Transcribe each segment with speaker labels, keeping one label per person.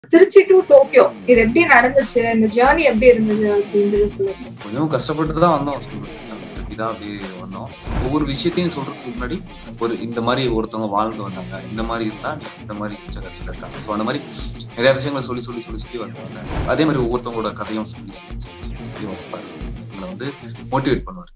Speaker 1: Trichy to Tokyo இது எப்படி நடந்துச்சு இந்த ஜேர்னி எப்படி இருந்தது அப்படின்றது சொல்லுங்க
Speaker 2: கொஞ்சம் கஷ்டப்பட்டு தான் வந்தோம் இதான் அப்படியே வந்தோம் ஒவ்வொரு விஷயத்தையும் சொல்றதுக்கு முன்னாடி ஒரு இந்த மாதிரி ஒருத்தவங்க வாழ்ந்து வந்தாங்க இந்த மாதிரி இருந்தா நீ இந்த மாதிரி உச்சகத்துல இருக்காங்க ஸோ அந்த மாதிரி நிறைய விஷயங்களை சொல்லி சொல்லி சொல்லி சொல்லி வந்தாங்க அதே மாதிரி ஒவ்வொருத்தவங்களோட கதையும் சொல்லி சொல்லி சொல்லி சொல்லி சொல்லி வைப்பாரு உங்களை வந்து மோட்டிவேட் பண்ணுவார்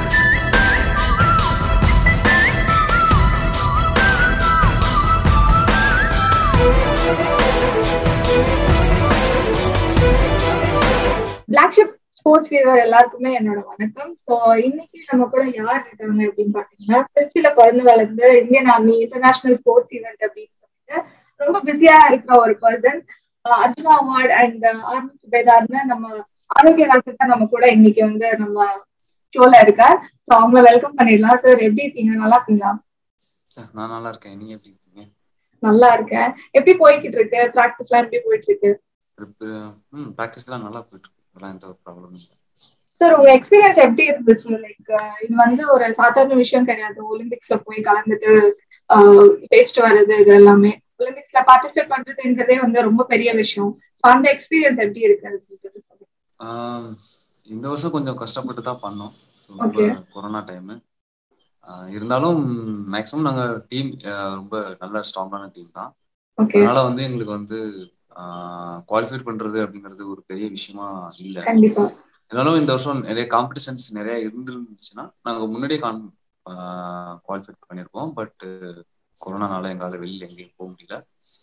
Speaker 1: பிளாக் ஷிப் ஸ்போர்ட்ஸ் வீரர் எல்லாருக்குமே என்னோட வணக்கம் சோ இன்னைக்கு நம்ம கூட யார் இருக்காங்க அப்படின்னு பாத்தீங்கன்னா திருச்சியில பிறந்த வளர்ந்து Indian army international sports event அப்படின்னு சொல்லிட்டு ரொம்ப பிஸியா இருக்கிற ஒரு person Arjuna award and army சுபேதார்னு நம்ம ஆரோக்கிய ராசத்தை நம்ம கூட இன்னைக்கு வந்து நம்ம ஷோல இருக்கார் சோ அவங்கள வெல்கம் பண்ணிடலாம் சார் எப்படி இருக்கீங்க நல்லா இருக்கீங்களா
Speaker 2: நான் நல்லா இருக்கேன் நீங்க எப்படி இருக்கீங்க
Speaker 1: நல்லா இருக்கேன் எப்படி போய்கிட்டு இருக்கு பிராக்டிஸ் எல்லாம் எப்படி போயிட்டு இருக்கு
Speaker 2: ம் ப்ராக்டிஸ்லாம் நல்லா போயிட்டு இருக்கு அதெல்லாம் எந்த ஒரு ப்ராப்ளமும் இல்லை
Speaker 1: சார் உங்க எக்ஸ்பீரியன்ஸ் எப்படி இருந்துச்சு லைக் இது வந்து ஒரு சாதாரண விஷயம் கிடையாது ஒலிம்பிக்ஸ்ல போய் கலந்துட்டு பேசிட்டு வர்றது இது எல்லாமே ஒலிம்பிக்ஸ்ல பார்ட்டிசிபேட் பண்றதுங்கிறதே வந்து ரொம்ப பெரிய விஷயம் ஸோ அந்த எக்ஸ்பீரியன்ஸ் எப்படி இருக்கு அப்படின்றது சொல்லுங்க
Speaker 2: இந்த வருஷம் கொஞ்சம் கஷ்டப்பட்டு தான் பண்ணோம்
Speaker 1: Okay.
Speaker 2: கொரோனா டைம் இருந்தாலும் மேக்ஸிமம் நாங்க டீம் ரொம்ப நல்ல ஸ்ட்ராங்கான டீம் தான்
Speaker 1: ஓகே
Speaker 2: அதனால வந்து எங்களுக்கு வந்து குவாலிஃபை பண்றது அப்படிங்கிறது ஒரு பெரிய விஷயமா இல்ல
Speaker 1: கண்டிப்பா
Speaker 2: இருந்தாலும் இந்த வருஷம் நிறைய காம்படிஷன்ஸ் நிறைய இருந்துருந்துச்சுன்னா நாங்க முன்னாடியே கான் குவாலிஃபை பண்ணியிருக்கோம் பட் கொரோனானால எங்களால வெளியில எங்கேயும் போக முடியல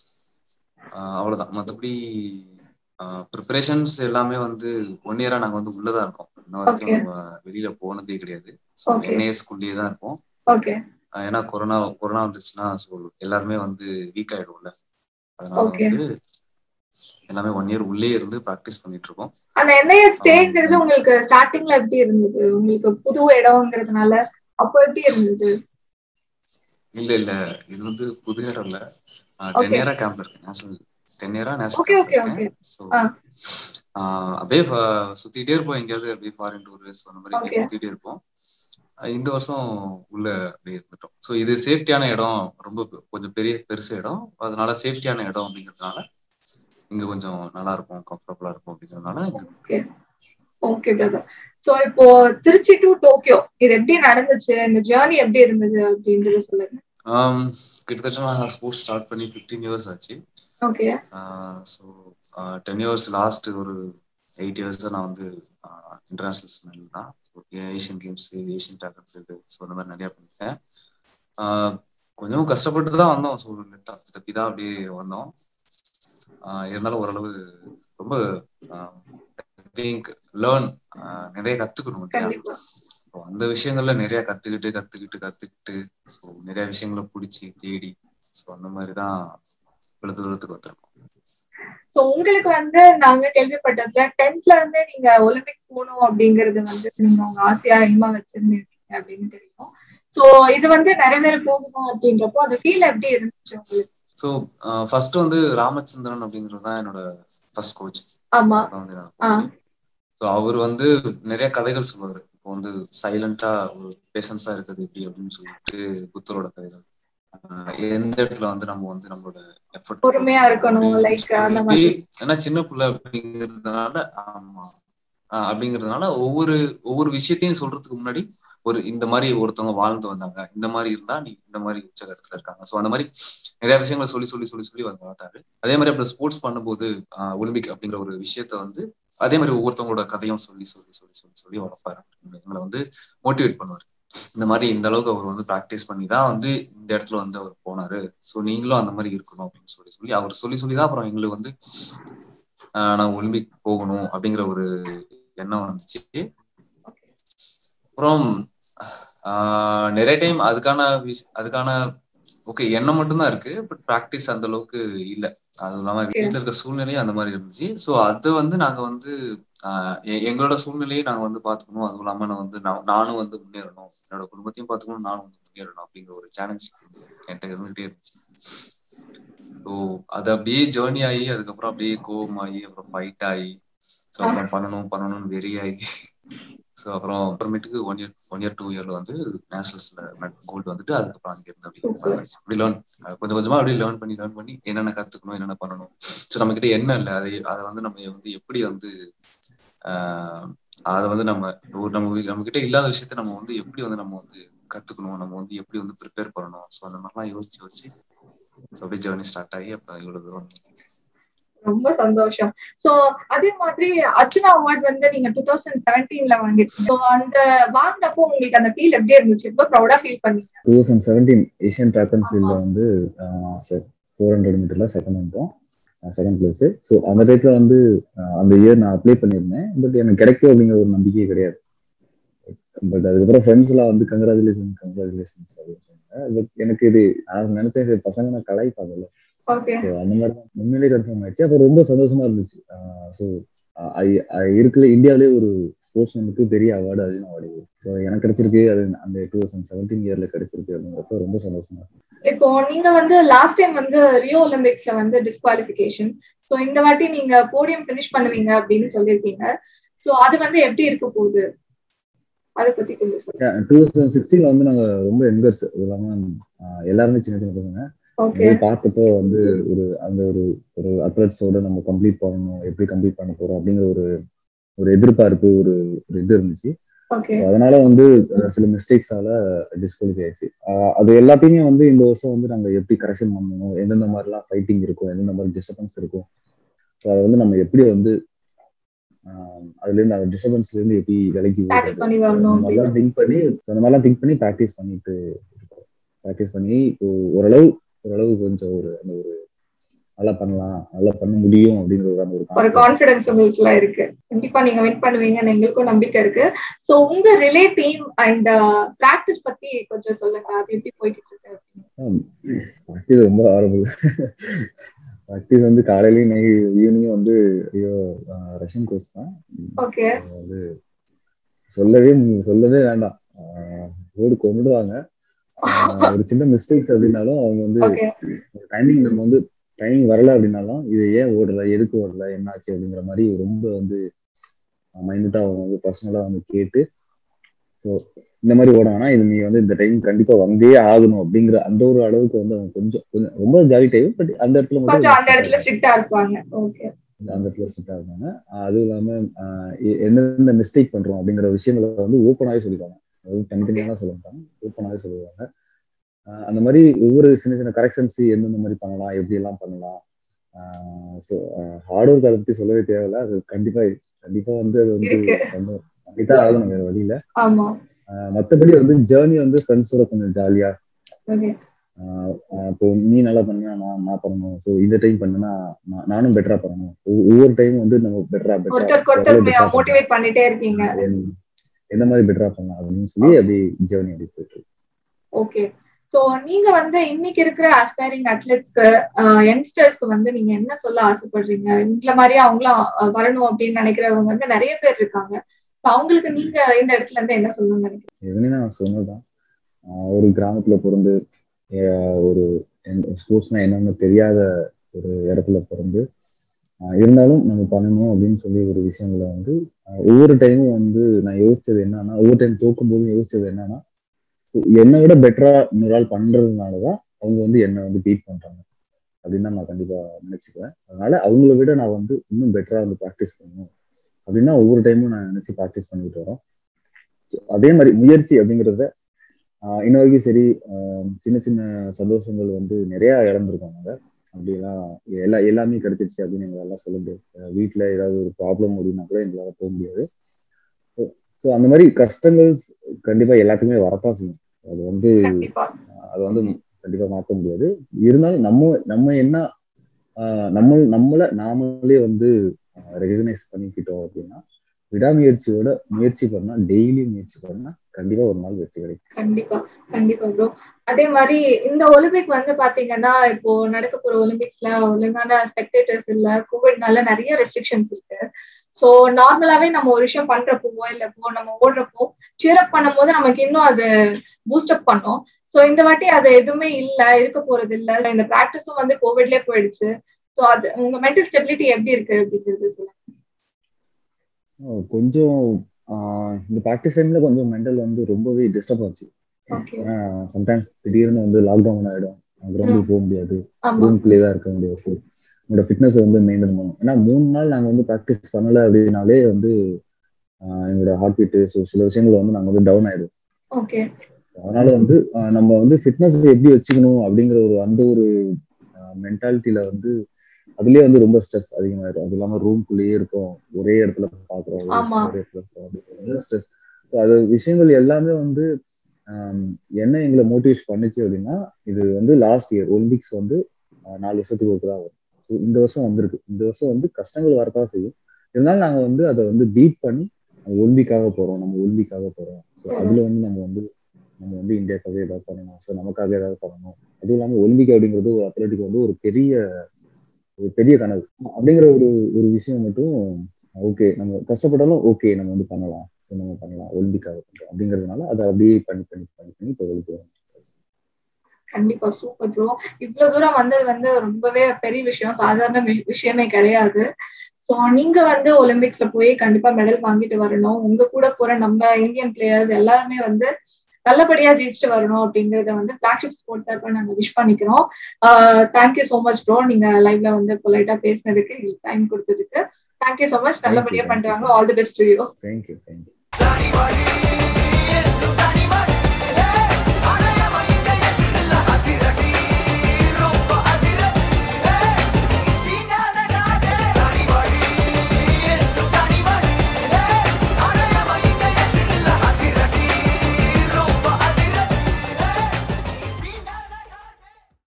Speaker 2: ஆஹ் அவ்வளவுதான் மற்றபடி ப்ரிப்பரேஷன்ஸ் எல்லாமே வந்து ஒன் இயரா நாங்க வந்து உள்ளதா இருக்கோம் இன்ன வரைக்கும்
Speaker 1: Okay.
Speaker 2: நம்ம வெளியில போனதே கிடையாது
Speaker 1: Okay.
Speaker 2: என்ஏஎஸ்குள்ளேயே தான் இருப்போம்
Speaker 1: ஓகே
Speaker 2: ஆஹ் ஏன்னா கொரோனா கொரோனா வந்துருச்சுன்னா ஸோ எல்லாருமே வந்து வீக் ஆயிடும்ல அதனால
Speaker 1: Okay.
Speaker 2: வந்து எல்லாமே ஒன் இயர் உள்ளே இருந்து ப்ராக்டிஸ் பண்ணிட்டு இருக்கோம்
Speaker 1: அந்த என்ஐஎஸ் ஸ்டேங்கிறது உங்களுக்கு ஸ்டார்டிங்ல எப்படி இருந்தது உங்களுக்கு புது இடம்ங்கிறதுனால அப்போ எப்படி இருந்தது
Speaker 2: இல்ல இல்ல இது வந்து புது இடம் இல்ல
Speaker 1: Okay.
Speaker 2: டென் இயரா கேம்ப் இருக்கு நேஷனல் டென் இயரா நேஷனல்
Speaker 1: Okay,
Speaker 2: கேம்ப்
Speaker 1: okay,
Speaker 2: இருக்கேன் ஸோ
Speaker 1: ஆ.
Speaker 2: அப்படியே ஃப- சுத்திட்டே இருப்போம் எங்கேயாவது அப்படியே ஃபாரின் டூரிஸ்ட் அந்த மாதிரி
Speaker 1: Okay.
Speaker 2: சுத்திட்டே இருப்போம் ஆஹ் இந்த வருஷம் உள்ள அப்படியே இருந்துட்டோம் ஸோ இது சேஃப்டியான இடம் ரொம்ப பெ- கொஞ்சம் பெரிய பெருசு இடம் அதனால சேஃப்டியான இடம் அப்படிங்கிறதுனால இங்க கொஞ்சம் நல்லா இருக்கும் கம்ஃபர்டபுளா இருக்கும் அப்படிங்கிறதுனால இங்க
Speaker 1: ஓகே ஓகே பிரதர் சோ இப்போ திருச்சி டு டோக்கியோ இது எப்படி நடந்துச்சு இந்த ஜேர்னி எப்படி இருந்தது அப்படின்றது சொல்லுங்க
Speaker 2: ஆம், கிட்டத்தட்ட நான் ஸ்போர்ட்ஸ் ஸ்டார்ட் பண்ணி ஃபிஃப்டீன் இயர்ஸ் ஆச்சு
Speaker 1: okay
Speaker 2: so ten years last ஒரு எயிட் இயர்ஸ் நான் வந்து இன்டர்நேஷனல் ஸ்மெல் தான் Asian games Asian talent so அந்த மாதிரி நிறைய பண்ணிருக்கேன் ஆஹ் கொஞ்சம் கஷ்டப்பட்டு தான் வந்தோம் ஸோ தப்பி தப்பி தான் அப்படியே வந்தோம் ஆஹ் இருந்தாலும் ஓரளவு ரொம்ப திங்க் லேர்ன் நிறைய கத்துக்கணும் இல்லையா
Speaker 1: கண்டிப்பா
Speaker 2: So, அந்த விஷயங்கள்ல நிறைய கத்துக்கிட்டு கத்துக்கிட்டு கத்துக்கிட்டு ஸோ நிறைய விஷயங்களை பிடிச்சி தேடி ஸோ அந்த மாதிரி தான் இவ்வளவு தூரத்துக்கு வந்திருக்கோம்
Speaker 1: சோ உங்களுக்கு வந்து நாங்க கேள்விப்பட்டதுல டென்த்ல இருந்தே நீங்க ஒலிம்பிக்ஸ் போகணும் அப்படிங்கறது வந்து நீங்க உங்க ஆசையா எய்மா வச்சிருந்தீங்க அப்படின்னு தெரியும் சோ இது வந்து நிறைவேற போகணும் அப்படின்றப்போ அந்த ஃபீல் எப்படி இருந்துச்சு உங்களுக்கு
Speaker 2: ஸோ ஃபர்ஸ்ட் வந்து ராமச்சந்திரன் அப்படிங்கிறது தான் என்னோட ஃபர்ஸ்ட் கோச்
Speaker 1: ஆமா ஆ.
Speaker 2: ஸோ அவர் வந்து நிறைய கதைகள் சொல்லுவாரு இப்போ வந்து சைலண்டா ஒரு பேஷன்ஸா இருக்குது எப்படி அப்படின்னு சொல்லிட்டு புத்தரோட கதைகள் ஆஹ் எந்த இடத்துல வந்து நம்ம வந்து நம்மளோட எஃபர்ட்
Speaker 1: பொறுமையா இருக்கணும், like அந்த மாதிரி.
Speaker 2: ஏன்னா சின்ன பிள்ளை அப்படிங்கிறதுனால ஆமா ஆஹ் அப்படிங்கிறதுனால ஒவ்வொரு ஒவ்வொரு விஷயத்தையும் சொல்றதுக்கு முன்னாடி ஒரு இந்த மாதிரி ஒருத்தவங்க வாழ்ந்து வந்தாங்க இந்த மாதிரி இருந்தா நீ இந்த மாதிரி உச்சகரத்துல இருக்காங்க ஸோ அந்த மாதிரி நிறைய விஷயங்களை சொல்லி சொல்லி சொல்லி சொல்லி வந்து பார்த்தாரு அதே மாதிரி அப்படி ஸ்போர்ட்ஸ் பண்ணும்போது ஆஹ் ஒலிம்பிக் அப்படிங்கிற ஒரு விஷயத்த வந்து அதே மாதிரி ஒவ்வொருத்தவங்களோட கதையும் சொல்லி சொல்லி சொல்லி சொல்லி சொல்லி வளர்ப்பாரு எங்களை வந்து மோட்டிவேட் பண்ணுவாரு இந்த மாதிரி இந்த அளவுக்கு அவர் வந்து ப்ராக்டிஸ் பண்ணி தான் வந்து இந்த இடத்துல வந்து அவர் போனாரு ஸோ நீங்களும் அந்த மாதிரி இருக்கணும் அப்படின்னு சொல்லி சொல்லி அவர் சொல்லி சொல்லி தான் அப்புறம் எங்களுக்கு வந்து ஆஹ் நான் ஒலிம்பிக் போகணும் அப்படிங்கிற ஒரு எண்ணம் வந்துச்சு அப்புறம் ஆஹ் நிறைய டைம் அதுக்கான விஷ- அதுக்கான ஓகே எண்ணம் மட்டும்தான் இருக்கு பட் ப்ராக்டிஸ் அந்த அளவுக்கு இல்ல அதுவும் இல்லாம
Speaker 1: Okay.
Speaker 2: வீட்டுல இருக்க சூழ்நிலையும் அந்த மாதிரி இருந்துச்சு ஸோ அது வந்து நாங்க வந்து ஆஹ் எ- எங்களோட சூழ்நிலையை நாங்க வந்து பாத்துக்கணும் அதுவும் இல்லாம நான் வந்து நான் நானும் வந்து முன்னேறணும் என்னோட குடும்பத்தையும் பாத்துக்கணும் நானும் வந்து முன்னேறணும் அப்படிங்கிற ஒரு சேலஞ்ச் என்கிட்ட இருந்துகிட்டே இருந்துச்சு ஸோ அது அப்படியே ஜேர்னி ஆகி அதுக்கப்புறம் அப்படியே கோவம் ஆகி அப்புறம் ஃபைட் ஆகி ஸோ அப்புறம் பண்ணணும் பண்ணணும்னு வெறியாகி ஸோ அப்புறம் அப்புறமேட்டுக்கு one year one year two இயர்ல வந்து நேஷனல்ஸ்ல கோல்டு வந்துட்டு அதுக்கப்புறம் அங்கே இருந்து அப்படி அப்படி லேர்ன் கொஞ்சம் கொஞ்சமா அப்படியே லேர்ன் பண்ணி லேர்ன் பண்ணி என்னென்ன கத்துக்கணும் என்னென்ன பண்ணணும் ஸோ நம்ம கிட்ட என்ன இல்லை அதை அதை வந்து நம்ம வந்து எப்படி வந்து அதை வந்து நம்ம ஒரு நம்ம நம்ம கிட்ட இல்லாத விஷயத்த நம்ம வந்து எப்படி வந்து நம்ம வந்து கத்துக்கணும் நம்ம வந்து எப்படி வந்து ப்ரிப்பேர் பண்ணணும் ஸோ அந்த மாதிரிலாம் யோசிச்சு யோசிச்சு ஸோ அப்படியே ஜேர்னி ஸ்டார்ட் ஆகி அப்புறம் இவ்வளவு தூரம்
Speaker 1: ரொம்ப சந்தோஷம் சோ அதே மாதிரி அர்ஜுனா அவார்ட் வந்து நீங்க டூ தௌசண்ட் செவன்டீன்ல வாங்கிருக்கீங்க அந்த வாங்கினப்போ உங்களுக்கு அந்த ஃபீல் எப்படி இருந்துச்சு ரொம்ப ப்ரௌடா ஃபீல் பண்ணீங்க
Speaker 3: two thousand seventeen Asian track and ஃபீல்ட்ல வந்து ஃபோர் ஹண்ட்ரட் மீட்டர்ல செகண்ட் வந்துட்டோம் செகண்ட் பிளேஸ் ஸோ அந்த டேட்ல வந்து அந்த இயர் நான் அப்ளை பண்ணியிருந்தேன் பட் எனக்கு கிடைக்கும் அப்படிங்கிற ஒரு நம்பிக்கையே கிடையாது பட் அதுக்கப்புறம் ஃப்ரெண்ட்ஸ்லாம் வந்து கங்க்ராச்சுலேஷன் கங்க்ராச்சுலேஷன்ஸ் அப்படின்னு சொன்னாங்க பட் எனக்கு இது நான் நினைச்சேன் சரி பசங்க நான் கலாய்ப்பாங்கல்ல அந்த மாதிரி தான் உண்மையிலேயே கன்ஃபார்ம் ஆயிடுச்சு அப்போ ரொம்ப சந்தோஷமா இருந்துச்சு ஸோ இருக்குல்ல இந்தியாவிலே ஒரு ஸ்போர்ட்ஸ்மேனுக்கு பெரிய அவார்டு அர்ஜுன் அவார்டு ஸோ எனக்கு கிடைச்சிருக்கு அது அந்த டூ தௌசண்ட் செவன்டீன் இயர்ல கிடைச்சிருக்கு அப்படிங்கிறப்ப ரொம்ப சந்தோஷமா இருக்கு
Speaker 1: இப்போ நீங்க வந்து லாஸ்ட் டைம் வந்து ரியோ ஒலிம்பிக்ஸ்ல வந்து டிஸ்குவாலிஃபிகேஷன் ஸோ இந்த வாட்டி நீங்க போடியம் ஃபினிஷ் பண்ணுவீங்க அப்படின்னு சொல்லியிருக்கீங்க ஸோ அது வந்து எப்படி இருக்க போகுது அதை பத்தி கொஞ்சம் சொல்லுங்க
Speaker 3: டூ தௌசண்ட் சிக்ஸ்டீன்ல வந்து நாங்க ரொம்ப எங்கர்ஸ் இல்லாம எல்லாருமே சின்ன சின்ன பசங்க பார்த்தப்போ வந்து ஒரு அந்த ஒரு ஒரு அத்லட்ஸோட நம்ம கம்ப்ளீட் பண்ணணும் எப்படி கம்ப்ளீட் பண்ண போறோம் அப்படிங்கிற ஒரு ஒரு எதிர்பார்ப்பு ஒரு ஒரு இது இருந்துச்சு அதனால வந்து சில மிஸ்டேக்ஸால டிஸ்குவாலிஃபை ஆயிடுச்சு அது எல்லாத்தையுமே வந்து இந்த வருஷம் வந்து நாங்க எப்படி கரெக்ஷன் பண்ணணும் எந்தெந்த மாதிரிலாம் ஃபைட்டிங் இருக்கும் எந்தெந்த மாதிரி டிஸ்டர்பன்ஸ் இருக்கும் ஸோ அதை வந்து நம்ம எப்படி வந்து அதுல இருந்து அந்த டிஸ்டர்பன்ஸ்ல இருந்து எப்படி விலைக்கு மாதிரிலாம் திங்க் பண்ணி அந்த மாதிரிலாம் திங்க் பண்ணி ப்ராக்டிஸ் பண்ணிட்டு ப்ராக்டிஸ் பண்ணி இப்போ ஓரளவு ஓரளவு கொஞ்சம் ஒரு அந்த ஒரு நல்லா பண்ணலாம் நல்லா பண்ண முடியும் அப்படிங்கிற ஒரு
Speaker 1: ஒரு ஒரு கான்பிடன்ஸ் உங்களுக்கு இருக்கு கண்டிப்பா நீங்க வின் பண்ணுவீங்கன்னு எங்களுக்கும் நம்பிக்கை இருக்கு சோ உங்க ரிலே டீம் அண்ட் பிராக்டிஸ் பத்தி கொஞ்சம் சொல்லுங்க அது எப்படி போயிட்டு இருக்கு
Speaker 3: ப்ராக்டிஸ் ரொம்ப ஆரம்பம் ப்ராக்டிஸ் வந்து காலையிலயும் நை ஈவினிங்கும் வந்து ஐயோ ரஷ்யன் கோச் தான்
Speaker 1: ஓகே
Speaker 3: வந்து சொல்லவே சொல்லவே வேண்டாம் ஓடு கொண்டுடுவாங்க ஒரு சின்ன மிஸ்டேக்ஸ் அப்படின்னாலும் அவங்க வந்து டைமிங் நம்ம வந்து டைமிங் வரல அப்படின்னாலும் இது ஏன் ஓடல எதுக்கு ஓடல என்னாச்சு அப்படிங்கிற மாதிரி ரொம்ப வந்து மைனூட்டா அவங்க வந்து பர்சனலா வந்து கேட்டு ஸோ இந்த மாதிரி ஓடாங்கன்னா இது நீ வந்து இந்த டைம் கண்டிப்பா வந்தே ஆகணும் அப்படிங்கிற அந்த ஒரு அளவுக்கு வந்து அவங்க கொஞ்சம் கொஞ்சம் ரொம்ப ஜாலி டைம் பட் அந்த இடத்துல
Speaker 1: மட்டும் அந்த இடத்துல ஸ்ட்ரிக்டா இருப்பாங்க ஓகே
Speaker 3: அந்த இடத்துல ஸ்ட்ரிக்டா இருப்பாங்க அதுவும் இல்லாம எந்தெந்த மிஸ்டேக் பண்றோம் அப்படிங்கிற விஷயங்களை வந்து ஓப்பனாவே சொல்லிடுவாங்க அதாவது தனித்தனியாக சொல்ல மாட்டாங்க ஓப்பனாகவே சொல்லுவாங்க அந்த மாதிரி ஒவ்வொரு சின்ன சின்ன கரெக்ஷன்ஸ் எந்தெந்த மாதிரி பண்ணலாம் எப்படி எல்லாம் பண்ணலாம் ஸோ ஹார்ட் ஒர்க் அதை பத்தி சொல்லவே தேவையில்ல அது கண்டிப்பா கண்டிப்பா வந்து அது வந்து கண்டிப்பா ஆகணும் வேற வழியில மத்தபடி வந்து ஜேர்னி வந்து ஃப்ரெண்ட்ஸோட கொஞ்சம் ஜாலியா இப்போ நீ நல்லா பண்ணினா நான் நான் பண்ணணும் ஸோ இந்த டைம் பண்ணுனா நானும் பெட்டரா பண்ணணும் ஒவ்வொரு டைம் வந்து நம்ம பெட்டரா
Speaker 1: பெட்டரா மோட்டிவேட் பண்ணிட்டே இருக்கீங்க
Speaker 3: எந்த மாதிரி பெட்டரா பண்ணலாம் அப்படின்னு சொல்லி அப்படி ஜேர்னி அப்படி போயிட்டு
Speaker 1: ஓகே சோ நீங்க வந்து இன்னைக்கு இருக்கிற ஆஸ்பைரிங் அத்லெட்ஸ்க்கு யங்ஸ்டர்ஸ்க்கு வந்து நீங்க என்ன சொல்ல ஆசைப்படுறீங்க இந்த மாதிரி அவங்களும் வரணும் அப்படின்னு நினைக்கிறவங்க வந்து நிறைய பேர் இருக்காங்க அவங்களுக்கு நீங்க இந்த இடத்துல இருந்து என்ன சொல்லணும்னு நினைக்கிறீங்க
Speaker 3: எதுவுமே நான் சொன்னதுதான் ஒரு கிராமத்துல பிறந்து ஒரு ஸ்போர்ட்ஸ்னா என்னன்னு தெரியாத ஒரு இடத்துல பிறந்து இருந்தாலும் நம்ம பண்ணணும் அப்படின்னு சொல்லி ஒரு விஷயங்கள வந்து ஒவ்வொரு டைமும் வந்து நான் யோசிச்சது என்னன்னா ஒவ்வொரு டைம் தோக்கும் போதும் யோசிச்சது என்னன்னா என்னை விட பெட்டரா இன்னொரு ஆள் பண்றதுனாலதான் அவங்க வந்து என்னை வந்து பீட் பண்றாங்க அப்படின்னு நான் கண்டிப்பா நினைச்சுக்குவேன் அதனால அவங்கள விட நான் வந்து இன்னும் பெட்டரா வந்து ப்ராக்டிஸ் பண்ணணும் அப்படின்னா ஒவ்வொரு டைமும் நான் நினைச்சு ப்ராக்டிஸ் பண்ணிட்டு வரோம் அதே மாதிரி முயற்சி அப்படிங்கிறத இன்ன வரைக்கும் சரி சின்ன சின்ன சந்தோஷங்கள் வந்து நிறைய இழந்திருக்கோம் நாங்க அப்படிலாம் எல்லா எல்லாமே கிடைச்சிருச்சு அப்படின்னு எங்களால சொல்ல முடியாது வீட்டுல ஏதாவது ஒரு ப்ராப்ளம் அப்படின்னா கூட எங்களால போக முடியாது ஸோ அந்த மாதிரி கஷ்டங்கள் கண்டிப்பா எல்லாத்துக்குமே வரத்தான் செய்யும் அது வந்து அது வந்து கண்டிப்பா மாற்ற முடியாது இருந்தாலும் நம்ம நம்ம என்ன நம்ம நம்மள நாமளே வந்து ரெகனைஸ் பண்ணிக்கிட்டோம் அப்படின்னா விடாமுயற்சியோட முயற்சி பண்ணா டெய்லி முயற்சி பண்ணா கண்டிப்பா ஒரு நாள் வெற்றி கிடைக்கும்
Speaker 1: கண்டிப்பா கண்டிப்பா ப்ரோ அதே மாதிரி இந்த ஒலிம்பிக் வந்து பாத்தீங்கன்னா இப்போ நடக்க போற ஒலிம்பிக்ஸ்ல ஒழுங்கான ஸ்பெக்டேட்டர்ஸ் இல்ல கோவிட்னால நிறைய ரெஸ்ட்ரிக்ஷன்ஸ் இருக்கு சோ நார்மலாவே நம்ம ஒரு விஷயம் பண்றப்போ இல்ல இப்போ நம்ம ஓடுறப்போ சியரப் பண்ணும் போது நமக்கு இன்னும் அது பூஸ்ட் அப் பண்ணோம் சோ இந்த வாட்டி அது எதுவுமே இல்ல இருக்க போறது இல்ல இந்த பிராக்டிஸும் வந்து கோவிட்லயே போயிடுச்சு சோ அது உங்க மென்டல் ஸ்டெபிலிட்டி எப்படி இருக்கு அப்படிங்கிறது சொல்லுங்க
Speaker 3: கொஞ்சம் இந்த ப்ராக்டிஸ் டைம்ல கொஞ்சம் மென்டல் வந்து ரொம்பவே டிஸ்டர்ப் ஆச்சு
Speaker 1: ஓகே
Speaker 3: ஏன்னா சம்டைம்ஸ் திடீர்னு வந்து லாக்டவுன் ஆயிடும் கிரவுண்டுக்கு போக முடியாது
Speaker 1: ஆமா
Speaker 3: ரூம்குள்ளேயே தான் இருக்க முடியாது உங்களோட ஃபிட்னஸ் வந்து மெயின்டைன் பண்ணணும் ஏன்னா மூணு நாள் நாங்கள் வந்து ப்ராக்டிஸ் பண்ணல அப்படின்னாலே வந்து ஆஹ் எங்களோட ஹார்ட் பீட்டு ஸோ சில விஷயங்கள் வந்து நாங்கள் வந்து டவுன் ஆயிடும்
Speaker 1: ஓகே
Speaker 3: அதனால வந்து ஆஹ் நம்ம வந்து ஃபிட்னஸ் எப்படி வச்சுக்கணும் அப்படிங்கிற ஒரு அந்த ஒரு மென்டாலிட்டியில வந்து அதுலயே வந்து ரொம்ப ஸ்ட்ரெஸ் அதிகமாயிடும் அது இல்லாம ரூம்குள்ளேயே இருக்கும் ஒரே இடத்துல பாக்குறோம் ஒரே
Speaker 1: ஆமா.
Speaker 3: ஒரே இடத்துல இருக்கோம் அப்படிங்கிற ஸ்ட்ரெஸ் ஸோ அது விஷயங்கள் எல்லாமே வந்து ஆம், என்ன எங்களை மோட்டிவேட் பண்ணுச்சு அப்படின்னா இது வந்து லாஸ்ட் இயர் ஒலிம்பிக்ஸ் வந்து ஆஹ், நாலு வருஷத்துக்கு ஒருத்தர் தான் வரும் So, இந்த வருஷம் வந்திருக்கு இந்த வருஷம் வந்து கஷ்டங்கள் வரதான் செய்யும் இருந்தாலும் நாங்க வந்து அதை வந்து பீட் பண்ணி ஒலிம்பிக்காக போறோம் நம்ம ஒலிம்பிக்காக போறோம் ஸோ அதுல வந்து நம்ம வந்து நம்ம வந்து இந்தியாக்காக ஏதாவது பண்ணணும் ஸோ நமக்காக ஏதாவது பண்ணணும் அதுவும் இல்லாம ஒலிம்பிக் அப்படிங்கிறது ஒரு அத்லட்டிக் வந்து ஒரு பெரிய ஒரு பெரிய கனவு அப்படிங்கிற ஒரு ஒரு விஷயம் மட்டும் ஓகே நம்ம கஷ்டப்பட்டாலும் ஓகே நம்ம வந்து பண்ணலாம் ஸோ நம்ம பண்ணலாம் ஒலிம்பிக்காக பண்றோம் அப்படிங்கிறதுனால அதை அப்படியே பண்ணி பண்ணி பண்ணி பண்ணி இப்போ ஒலிம்பிக் வரோம்
Speaker 1: கண்டிப்பா சூப்பர் ப்ரோ இவ்வளவு தூரம் வந்தது வந்து ரொம்பவே பெரிய விஷயம் சாதாரண வி- விஷயமே கிடையாது சோ நீங்க வந்து ஒலிம்பிக்ஸ்ல போய் கண்டிப்பா மெடல் வாங்கிட்டு வரணும் உங்க கூட போற நம்ம இந்தியன் பிளேயர்ஸ் எல்லாருமே வந்து நல்லபடியா ஜெயிச்சுட்டு வரணும் அப்படிங்கறத வந்து பிளாக்ஷிப் ஸ்போர்ட்ஸ் சார்பா நாங்க விஷ் பண்ணிக்கிறோம் தேங்க்யூ சோ மச் ப்ரோ நீங்க லைவ்ல வந்து பொலைட்டா பேசினதுக்கு டைம் கொடுத்ததுக்கு தேங்க்யூ சோ மச் நல்லபடியா
Speaker 3: Thank you, thank you.
Speaker 1: பண்றாங்க all the best to you
Speaker 3: thank you thank you
Speaker 4: Johnny, what